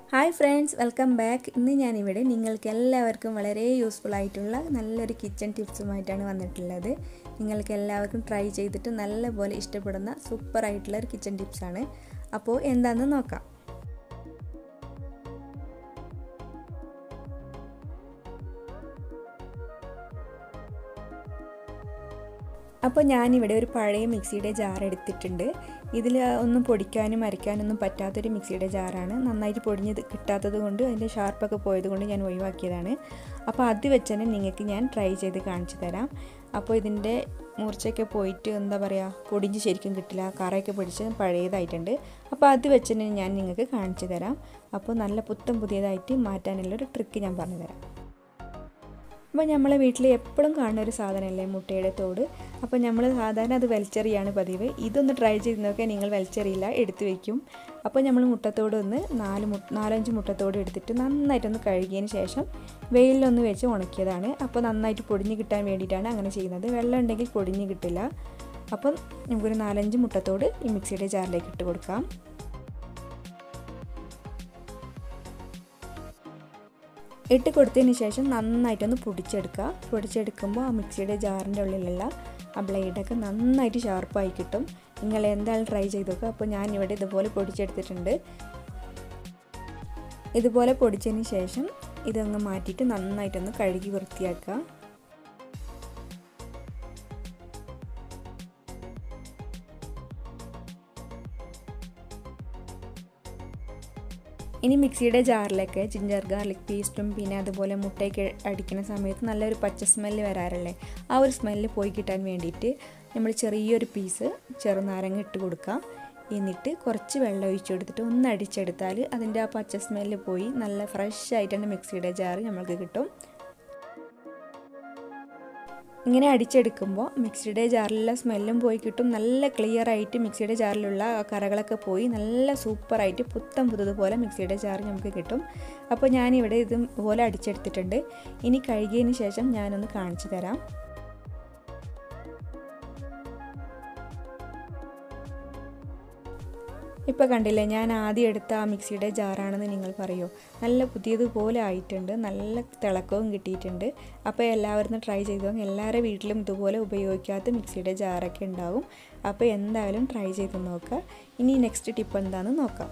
hi friends welcome back ഇന്ന് ഞാനിവിടെ നിങ്ങൾക്ക് എല്ലാവർക്കും വളരെ യൂസ്ഫുൾ ആയിട്ടുള്ള നല്ലൊരു കിച്ചൺ ടിപ്സുമായിട്ടാണ് വന്നിട്ടുള്ളത് നിങ്ങൾക്ക് എല്ലാവർക്കും ട്രൈ ചെയ്തിട്ട് നല്ലപോലെ ഇഷ്ടപ്പെടുന്ന സൂപ്പർ ആയിട്ടുള്ള ഒരു കിച്ചൺ ടിപ്സാണ് അപ്പോൾ എന്താണെന്ന് നോക്കാം അപ്പോൾ ഞാനിവിടെ ഒരു പഴയ മിക്സിയുടെ ജാർ എടുത്തിട്ടുണ്ട് ഇതിൽ ഒന്നും പൊടിക്കാനും അരയ്ക്കാനൊന്നും പറ്റാത്തൊരു മിക്സിയുടെ ജാറാണ് നന്നായിട്ട് പൊടിഞ്ഞത് കിട്ടാത്തത് കൊണ്ട് അതിൻ്റെ ഷാർപ്പൊക്കെ പോയത് കൊണ്ട് ഞാൻ ഒഴിവാക്കിയതാണ് അപ്പോൾ അത് വെച്ച് തന്നെ നിങ്ങൾക്ക് ഞാൻ ട്രൈ ചെയ്ത് കാണിച്ചു തരാം അപ്പോൾ ഇതിൻ്റെ മൂർച്ചയൊക്കെ പോയിട്ട് എന്താ പറയുക പൊടിഞ്ഞ് ശരിക്കും കിട്ടില്ല കറയൊക്കെ പിടിച്ച് പഴയതായിട്ടുണ്ട് അപ്പോൾ അത് വെച്ച് തന്നെ ഞാൻ നിങ്ങൾക്ക് കാണിച്ചു തരാം അപ്പോൾ നല്ല പുത്തം പുതിയതായിട്ട് മാറ്റാനുള്ളൊരു ട്രിക്ക് ഞാൻ പറഞ്ഞു തരാം അപ്പോൾ നമ്മളെ വീട്ടിൽ എപ്പോഴും കാണുന്ന ഒരു സാധനമല്ലേ മുട്ടയുടെ തോട് അപ്പോൾ നമ്മൾ സാധാരണ അത് വലിച്ചെറിയാണ് പതിവ് ഇതൊന്ന് ട്രൈ ചെയ്ത് നോക്കിയാൽ നിങ്ങൾ വലിച്ചെറിയില്ല എടുത്തു വയ്ക്കും അപ്പോൾ നമ്മൾ മുട്ടത്തോട് ഒന്ന് നാല് മു നാലഞ്ച് മുട്ടത്തോട് എടുത്തിട്ട് നന്നായിട്ടൊന്ന് കഴുകിയതിന് ശേഷം വെയിലൊന്ന് വെച്ച് ഉണക്കിയതാണ് അപ്പോൾ നന്നായിട്ട് പൊടിഞ്ഞ് കിട്ടാൻ വേണ്ടിയിട്ടാണ് അങ്ങനെ ചെയ്യുന്നത് വെള്ളം ഉണ്ടെങ്കിൽ പൊടിഞ്ഞ് കിട്ടില്ല അപ്പം നമുക്കൊരു നാലഞ്ച് മുട്ടത്തോട് ഈ മിക്സിയുടെ ജാറിലേക്ക് ഇട്ട് കൊടുക്കാം ഇട്ട് കൊടുത്തതിന് ശേഷം നന്നായിട്ടൊന്ന് പൊടിച്ചെടുക്കുക പൊടിച്ചെടുക്കുമ്പോൾ ആ മിക്സിയുടെ ജാറിൻ്റെ ഉള്ളിലുള്ള ആ ബ്ലേഡൊക്കെ നന്നായിട്ട് ഷാർപ്പായി കിട്ടും നിങ്ങൾ എന്തായാലും ട്രൈ ചെയ്ത് നോക്കുക അപ്പോൾ ഞാനിവിടെ ഇതുപോലെ പൊടിച്ചെടുത്തിട്ടുണ്ട് ഇതുപോലെ പൊടിച്ചതിന് ശേഷം ഇതങ്ങ് മാറ്റിയിട്ട് നന്നായിട്ടൊന്ന് കഴുകി വൃത്തിയാക്കുക ഇനി മിക്സിയുടെ ജാറിലേക്ക് ജിഞ്ചർ ഗാർലിക് പേസ്റ്റും പിന്നെ അതുപോലെ മുട്ടയൊക്കെ അടിക്കുന്ന സമയത്ത് നല്ലൊരു പച്ച സ്മെല്ല് വരാറില്ലേ ആ ഒരു സ്മെല്ല് പോയി കിട്ടാൻ വേണ്ടിയിട്ട് നമ്മൾ ചെറിയൊരു പീസ് ചെറുനാരങ്ങ ഇട്ട് കൊടുക്കാം എന്നിട്ട് കുറച്ച് വെള്ളം ഒഴിച്ചു കൊടുത്തിട്ട് ഒന്ന് അടിച്ചെടുത്താൽ അതിൻ്റെ ആ പച്ച സ്മെല്ല് പോയി നല്ല ഫ്രഷ് ആയിട്ടാണ് മിക്സിയുടെ ജാറ് നമ്മൾക്ക് കിട്ടും ഇങ്ങനെ അടിച്ചെടുക്കുമ്പോൾ മിക്സിയുടെ ജാറിലുള്ള സ്മെല്ലും പോയി കിട്ടും നല്ല ക്ലിയർ ആയിട്ട് മിക്സിയുടെ ജാറിലുള്ള കറകളൊക്കെ പോയി നല്ല സൂപ്പറായിട്ട് പുത്തം പുതുതുപോലെ മിക്സിയുടെ ജാർ നമുക്ക് കിട്ടും അപ്പോൾ ഞാനിവിടെ ഇതുപോലെ അടിച്ചെടുത്തിട്ടുണ്ട് ഇനി കഴുകിയതിന് ശേഷം ഞാനൊന്ന് കാണിച്ചു തരാം ഇപ്പോൾ കണ്ടില്ലേ ഞാൻ ആദ്യം എടുത്ത ആ മിക്സിയുടെ ജാറാണെന്ന് നിങ്ങൾ പറയൂ നല്ല പുതിയതുപോലെ ആയിട്ടുണ്ട് നല്ല തിളക്കവും കിട്ടിയിട്ടുണ്ട് അപ്പോൾ എല്ലാവരും ട്രൈ ചെയ്തു എല്ലാവരുടെ വീട്ടിലും ഇതുപോലെ ഉപയോഗിക്കാത്ത മിക്സിയുടെ ജാറൊക്കെ ഉണ്ടാവും അപ്പോൾ എന്തായാലും ട്രൈ ചെയ്ത് നോക്കുക ഇനി നെക്സ്റ്റ് ടിപ്പ് എന്താണെന്ന് നോക്കാം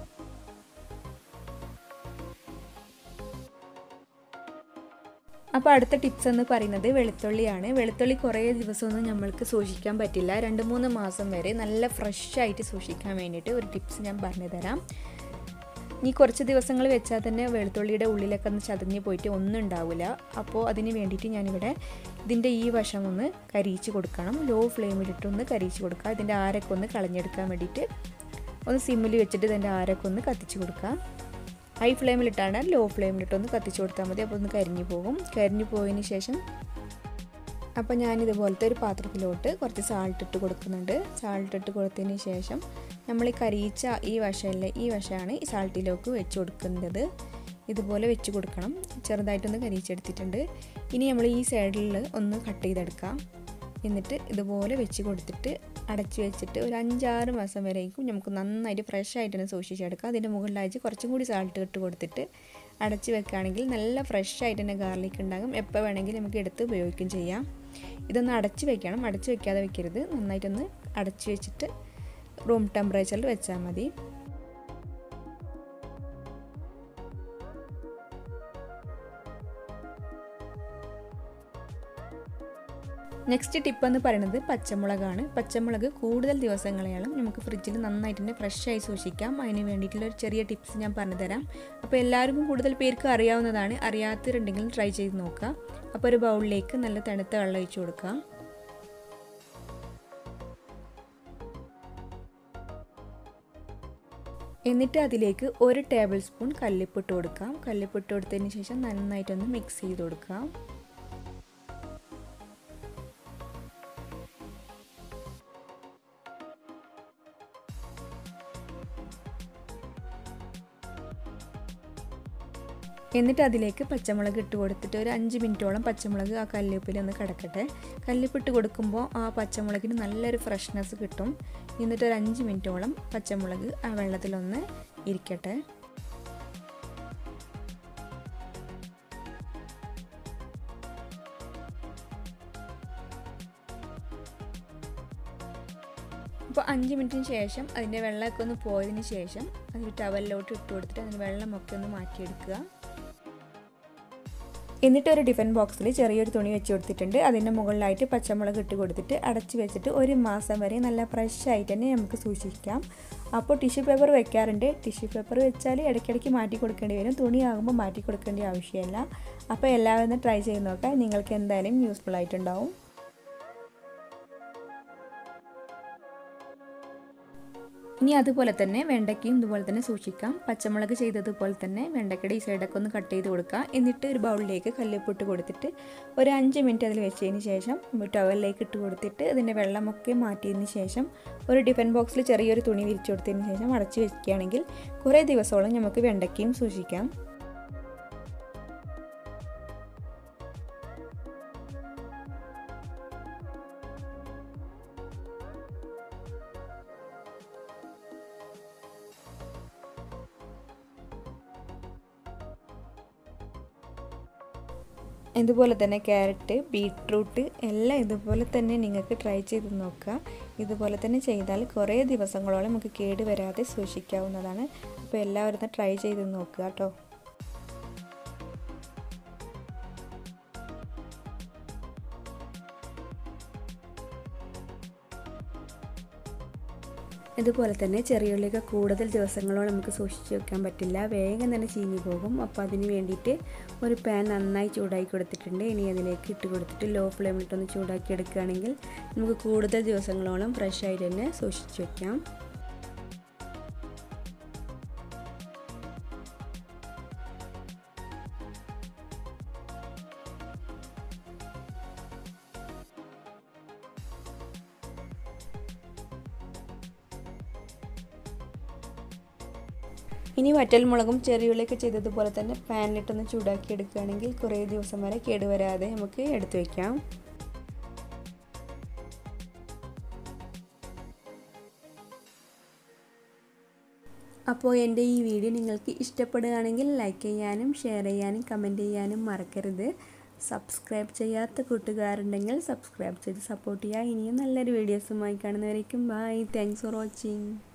അപ്പോൾ അടുത്ത ടിപ്സ് എന്ന് പറയുന്നത് വെളുത്തുള്ളിയാണ് വെളുത്തുള്ളി കുറേ ദിവസമൊന്നും നമ്മൾക്ക് സൂക്ഷിക്കാൻ പറ്റില്ല രണ്ട് മൂന്ന് മാസം വരെ നല്ല ഫ്രഷ് ആയിട്ട് സൂക്ഷിക്കാൻ വേണ്ടിയിട്ട് ഒരു ടിപ്സ് ഞാൻ പറഞ്ഞു തരാം ഈ കുറച്ച് ദിവസങ്ങൾ വെച്ചാൽ തന്നെ വെളുത്തുള്ളിയുടെ ഉള്ളിലൊക്കെ ഒന്ന് ചതഞ്ഞ് പോയിട്ട് ഒന്നും ഉണ്ടാവില്ല അപ്പോൾ അതിന് വേണ്ടിയിട്ട് ഞാനിവിടെ ഇതിൻ്റെ ഈ വശം ഒന്ന് കരിയിച്ച് കൊടുക്കണം ലോ ഫ്ലെയിമിലിട്ട് ഒന്ന് കരിയിച്ച് കൊടുക്കുക ഇതിൻ്റെ ആരൊക്കെ ഒന്ന് കളഞ്ഞെടുക്കാൻ വേണ്ടിയിട്ട് ഒന്ന് സിമ്മിൽ വെച്ചിട്ട് ഇതിൻ്റെ ആരൊക്കെ ഒന്ന് കത്തിച്ച് കൊടുക്കുക ഹൈ ഫ്ലെയിമിലിട്ടാണ് ലോ ഫ്ലെയിമിലിട്ടൊന്ന് കത്തിച്ച് കൊടുത്താൽ മതി അപ്പോൾ ഒന്ന് കരിഞ്ഞു പോകും കരിഞ്ഞു പോയതിന് ശേഷം അപ്പോൾ ഞാനിതുപോലത്തെ ഒരു പാത്രത്തിലോട്ട് കുറച്ച് സാൾട്ട് ഇട്ട് കൊടുക്കുന്നുണ്ട് സാൾട്ട് ഇട്ട് കൊടുത്തതിന് ശേഷം നമ്മൾ ഈ കരിയിച്ച ഈ വശമല്ലേ ഈ വശമാണ് ഈ സാൾട്ടിലേക്ക് വെച്ച് കൊടുക്കുന്നത് ഇതുപോലെ വെച്ച് കൊടുക്കണം ചെറുതായിട്ടൊന്ന് കരിയിച്ചെടുത്തിട്ടുണ്ട് ഇനി നമ്മൾ ഈ സൈഡിൽ ഒന്ന് കട്ട് ചെയ്തെടുക്കാം എന്നിട്ട് ഇതുപോലെ വെച്ച് കൊടുത്തിട്ട് അടച്ചു വെച്ചിട്ട് ഒരു അഞ്ചാറ് മാസം വരേക്കും നമുക്ക് നന്നായിട്ട് ഫ്രഷ് ആയിട്ട് തന്നെ സൂക്ഷിച്ചെടുക്കാം അതിൻ്റെ മുകളിലായിട്ട് കുറച്ചും കൂടി സാൾട്ട് ഇട്ട് കൊടുത്തിട്ട് അടച്ച് വെക്കുകയാണെങ്കിൽ നല്ല ഫ്രഷ് ആയിട്ട് തന്നെ ഗാർലിക് ഉണ്ടാകും എപ്പോൾ വേണമെങ്കിലും നമുക്ക് എടുത്ത് ഉപയോഗിക്കുകയും ചെയ്യാം ഇതൊന്ന് അടച്ച് വെക്കണം അടച്ച് വെക്കാതെ വെക്കരുത് നന്നായിട്ടൊന്ന് അടച്ച് വെച്ചിട്ട് റൂം ടെമ്പറേച്ചറിൽ വെച്ചാൽ മതി നെക്സ്റ്റ് ടിപ്പ് എന്ന് പറയുന്നത് പച്ചമുളകാണ് പച്ചമുളക് കൂടുതൽ ദിവസങ്ങളെയാണ് നമുക്ക് ഫ്രിഡ്ജിൽ നന്നായിട്ട് തന്നെ ഫ്രഷായി സൂക്ഷിക്കാം അതിന് വേണ്ടിയിട്ടുള്ള ഒരു ചെറിയ ടിപ്സ് ഞാൻ പറഞ്ഞുതരാം അപ്പോൾ എല്ലാവർക്കും കൂടുതൽ പേർക്ക് അറിയാവുന്നതാണ് അറിയാത്തവരുണ്ടെങ്കിൽ ട്രൈ ചെയ്ത് നോക്കുക അപ്പോൾ ഒരു ബൗളിലേക്ക് നല്ല തണുത്ത വെള്ളം ഒഴിച്ചു കൊടുക്കാം എന്നിട്ട് അതിലേക്ക് ഒരു ടേബിൾ സ്പൂൺ കല്ലിപ്പിട്ട് കൊടുക്കാം കല്ലിപ്പിട്ട് കൊടുത്തതിന് ശേഷം നന്നായിട്ടൊന്ന് മിക്സ് ചെയ്ത് കൊടുക്കാം എന്നിട്ട് അതിലേക്ക് പച്ചമുളക് ഇട്ട് കൊടുത്തിട്ട് ഒരു അഞ്ച് മിനിറ്റോളം പച്ചമുളക് ആ കല്ലുപ്പിൽ ഒന്ന് കിടക്കട്ടെ കല്ലുപ്പിട്ട് കൊടുക്കുമ്പോൾ ആ പച്ചമുളകിന് നല്ലൊരു ഫ്രഷ്നെസ് കിട്ടും എന്നിട്ട് ഒരു അഞ്ച് മിനിറ്റോളം പച്ചമുളക് ആ വെള്ളത്തിലൊന്ന് ഇരിക്കട്ടെ അപ്പോൾ അഞ്ച് മിനിറ്റിന് ശേഷം അതിൻ്റെ വെള്ളമൊക്കെ ഒന്ന് പോയതിന് ശേഷം അതിൽ ടവലിലോട്ട് ഇട്ട് കൊടുത്തിട്ട് അതിന് വെള്ളമൊക്കെ ഒന്ന് മാറ്റിയെടുക്കുക എന്നിട്ട് ഒരു ടിഫിൻ ബോക്സിൽ ചെറിയൊരു തുണി വെച്ച് കൊടുത്തിട്ടുണ്ട് അതിൻ്റെ മുകളിലായിട്ട് പച്ചമുളക് ഇട്ട് കൊടുത്തിട്ട് അടച്ച് വെച്ചിട്ട് ഒരു മാസം വരെ നല്ല ഫ്രഷ് ആയിട്ട് തന്നെ നമുക്ക് സൂക്ഷിക്കാം അപ്പോൾ ടിഷ്യൂ പേപ്പർ വെക്കാറുണ്ട് ടിഷ്യൂ പേപ്പർ വെച്ചാൽ ഇടയ്ക്കിടയ്ക്ക് മാറ്റി കൊടുക്കേണ്ടി വരും തുണിയാകുമ്പോൾ മാറ്റി കൊടുക്കേണ്ട ആവശ്യമില്ല അപ്പോൾ എല്ലാവരും ഒന്ന് ട്രൈ ചെയ്ത് നോക്കാം നിങ്ങൾക്ക് എന്തായാലും യൂസ്ഫുൾ ആയിട്ടുണ്ടാവും ഇനി അതുപോലെ തന്നെ വെണ്ടയ്ക്കയും ഇതുപോലെ തന്നെ സൂക്ഷിക്കാം പച്ചമുളക് ചെയ്തതുപോലെ തന്നെ വെണ്ടയ്ക്കയുടെ ഈ സൈഡൊക്കെ ഒന്ന് കട്ട് ചെയ്ത് കൊടുക്കുക എന്നിട്ട് ഒരു ബൗളിലേക്ക് കല്ലുപ്പിട്ട് കൊടുത്തിട്ട് ഒരു അഞ്ച് മിനിറ്റ് അതിൽ വെച്ചതിന് ശേഷം ടവലിലേക്ക് ഇട്ട് കൊടുത്തിട്ട് അതിൻ്റെ വെള്ളമൊക്കെ മാറ്റിയതിന് ശേഷം ഒരു ടിഫിൻ ബോക്സിൽ ചെറിയൊരു തുണി വിരിച്ചു കൊടുത്തതിന് ശേഷം അടച്ചു വെക്കുകയാണെങ്കിൽ കുറേ ദിവസത്തോളം നമുക്ക് വെണ്ടയ്ക്കയും സൂക്ഷിക്കാം ഇതുപോലെ തന്നെ ക്യാരറ്റ് ബീട്രൂട്ട് എല്ലാം ഇതുപോലെ തന്നെ നിങ്ങൾക്ക് ട്രൈ ചെയ്ത് നോക്കുക ഇതുപോലെ തന്നെ ചെയ്താൽ കുറേ ദിവസങ്ങളോളം നമുക്ക് കേട് വരാതെ സൂക്ഷിക്കാവുന്നതാണ് അപ്പോൾ എല്ലാവരും ട്രൈ ചെയ്ത് നോക്കുക കേട്ടോ ഇതുപോലെ തന്നെ ചെറിയുള്ളിയൊക്കെ കൂടുതൽ ദിവസങ്ങളോളം നമുക്ക് സൂക്ഷിച്ച് വെക്കാൻ പറ്റില്ല വേഗം തന്നെ ചീഞ്ഞു പോകും അപ്പോൾ അതിന് വേണ്ടിയിട്ട് ഒരു പാൻ നന്നായി ചൂടാക്കി കൊടുത്തിട്ടുണ്ട് ഇനി അതിലേക്ക് ഇട്ട് കൊടുത്തിട്ട് ലോ ഫ്ലെയിമിലിട്ടൊന്ന് ചൂടാക്കി എടുക്കുകയാണെങ്കിൽ നമുക്ക് കൂടുതൽ ദിവസങ്ങളോളം ഫ്രഷ് ആയിട്ട് തന്നെ സൂക്ഷിച്ച് വെക്കാം ഇനി വറ്റൽമുളകും ചെറിയുള്ളിയൊക്കെ ചെയ്തതുപോലെ തന്നെ പാനിലിട്ടൊന്ന് ചൂടാക്കി എടുക്കുകയാണെങ്കിൽ കുറേ ദിവസം വരെ കേടുവരാതെ നമുക്ക് എടുത്തു വയ്ക്കാം അപ്പോൾ എൻ്റെ ഈ വീഡിയോ നിങ്ങൾക്ക് ഇഷ്ടപ്പെടുകയാണെങ്കിൽ ലൈക്ക് ചെയ്യാനും ഷെയർ ചെയ്യാനും കമൻറ്റ് ചെയ്യാനും മറക്കരുത് സബ്സ്ക്രൈബ് ചെയ്യാത്ത കൂട്ടുകാരുണ്ടെങ്കിൽ സബ്സ്ക്രൈബ് ചെയ്ത് സപ്പോർട്ട് ചെയ്യുക ഇനിയും നല്ലൊരു വീഡിയോസുമായി കാണുന്നവരേക്കും ബൈ താങ്ക്സ് ഫോർ വാച്ചിങ്